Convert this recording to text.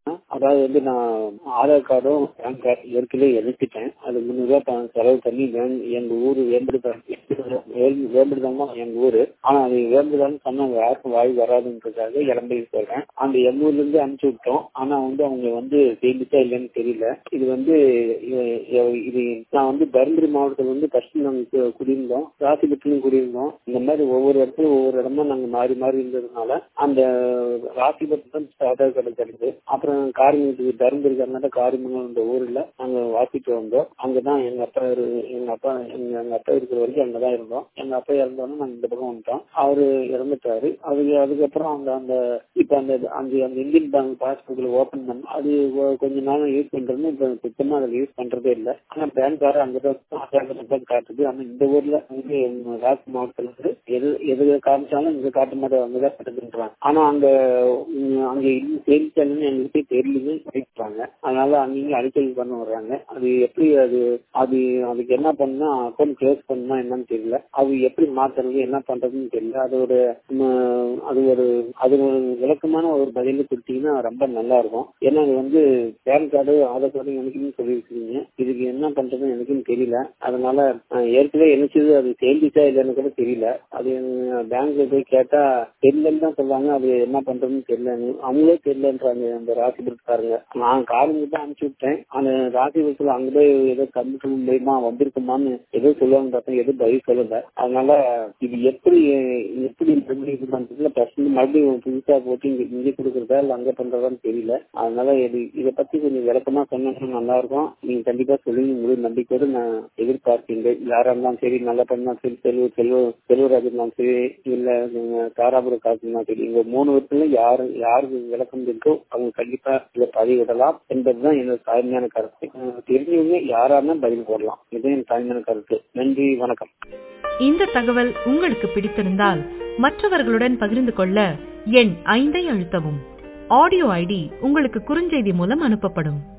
அதாவது வந்து நான் ஆதார் கார்டும் பேன் கார்டு ஏற்கனவே எடுத்துட்டேன் அது முன்னூறுவா பணம் செலவு பண்ணி வே- எங்க ஊரு வேம்படுதான் வேம்படுதான் தான் எங்க ஊரு ஆனா அது வேம்படுதான் சொன்னாங்க யாருக்கும் வாய் வராதுன்றதுக்காக இளம்பை சொல்றேன் அந்த எங்க ஊர்ல இருந்து அனுப்பிச்சு விட்டோம் ஆனா வந்து அவங்க வந்து செய்திச்சா இல்லைன்னு தெரியல இது வந்து இ- இ- இது நான் வந்து தருமபுரி மாவட்டத்துல வந்து ஃபர்ஸ்ட் நாங்க கு- குடியிருந்தோம் ராசிபுரத்துலயும் குடியிருந்தோம் இந்த மாதிரி ஒவ்வொரு இடத்துல ஒவ்வொரு இடமா நாங்க மாறி மாறி இருந்ததுனால அந்த ராசிபுரத்துல ஆதார் கார்டு கிடைக்குது அப்புறம் காரிமங்கலத்துக்கு தருமபுரி கர்நாடகா காரிமங்கலம் இந்த ஊர்ல நாங்க வாசிட்டு வந்தோம் அங்கதான் எங்க அப்பா இரு- எங்க அப்பா எங்க எங்க அப்பா இருக்கிற வரைக்கும் அங்கதான் இருந்தோம் எங்க அப்பா இறந்தோடனே நாங்க இந்த பக்கம் வந்துட்டோம் அவரு இறந்துட்டாரு அதுக்கு அதுக்கப்புறம் அந்த அந்த இப்ப அந்த அந்த அந்த இந்தியன் பேங்க் பாஸ்புக்ல ஓபன் பண்ண அது ஒ- கொஞ்ச நாள் யூஸ் பண்றது இப்ப சுத்தமா அதுல யூஸ் பண்றதே இல்ல ஆனா பேங்க் கார்டு அங்கதான் ஆதார் தான் காட்டுது ஆனா இந்த ஊர்ல வந்து எங்க ராசி மாவட்டத்துல இருந்து எது எது காமிச்சாலும் இங்க காட்ட மாட்டோம் அங்கதான் காட்டுதுன்றாங்க ஆனா அங்க உம், அங்க இன்னும் சேமிச்சாலுன்னு எங்களுக்கு தெரியலன்னு சொல்லிட்டாங்க அதனால அங்கேயும் அடிக்கடி பண்ண வர்றாங்க அது எப்படி அது அது அதுக்கு என்ன பண்ணா அக்கௌண்ட் க்ளோஸ் பண்ணா என்னன்னு தெரியல அது எப்படி மாத்துறது என்ன பண்றதுன்னு தெரியல அது ஒரு உம், அது ஒரு அது ஒரு விளக்கமான ஒரு பதில் கொடுத்தீங்கன்னா ரொம்ப நல்லா இருக்கும் ஏன்னா அது வந்து பேன் கார்டு ஆதார் கார்டு எனக்குன்னு சொல்லியிருக்கீங்க இதுக்கு என்ன பண்றதுன்னு எனக்கும் தெரியல அதனால அஹ், ஏற்கனவே என்னச்சது அது சேர்ந்துச்சா இல்லைன்னு கூட தெரியல அது பேங்க்ல போய் கேட்டா தெரியலன்னு தான் சொல்லுவாங்க அது என்ன பண்றதுன்னு தெரியலன்னு அவங்களே தெரியலன்றாங்க அந்த ராசிபுரத்துக்காரங்க நான் காலேஜ் தான் அனுப்பிச்சு விட்டேன் அந்த ராசிபுரத்துல அங்க போய் ஏதோ கம்ப்யூட்டர் மூலியமா வந்திருக்குமான்னு ஏதோ சொல்லுவாங்க பார்த்தா எதுவும் பதில் சொல்லல அதனால இது எப்படி எப்படி எப்படி இது பண்றதுல பர்சன்ட் மறுபடியும் புதுசா போட்டு இங்க இங்கே கொடுக்குறதா இல்ல அங்க பண்றதான்னு தெரியல அதனால இது இதை பத்தி கொஞ்சம் விளக்கமா சொன்னா நல்லா இருக்கும் நீங்க கண்டிப்பா சொல்லுங்க முழு நம்பிக்கையோடு நான் எதிர்பார்க்கின்றேன் யாரா இருந்தாலும் சரி நல்ல பண்ணா சரி செல்வ செல்வ செல்வராஜ் இருந்தாலும் சரி இல்ல நீங்க தாராபுரம் காசு இருந்தாலும் சரி இந்த மூணு வருஷத்துல யாரு யாருக்கு விளக்கம் இருக்கோ அவங்க கண்டிப்பா இதை பதிவிடலாம் என்பதுதான் என்னோட தாழ்மையான கருத்து அஹ் தெரிஞ்சவங்க யாரா இருந்தாலும் பதில் போடலாம் இதுதான் என் தாழ்மையான கருத்து நன்றி வணக்கம் இந்த தகவல் உங்களுக்கு பிடித்திருந்தால் மற்றவர்களுடன் பகிர்ந்து கொள்ள எண் ஐந்தை அழுத்தவும் ஆடியோ ஐடி உங்களுக்கு குறுஞ்செய்தி மூலம் அனுப்பப்படும்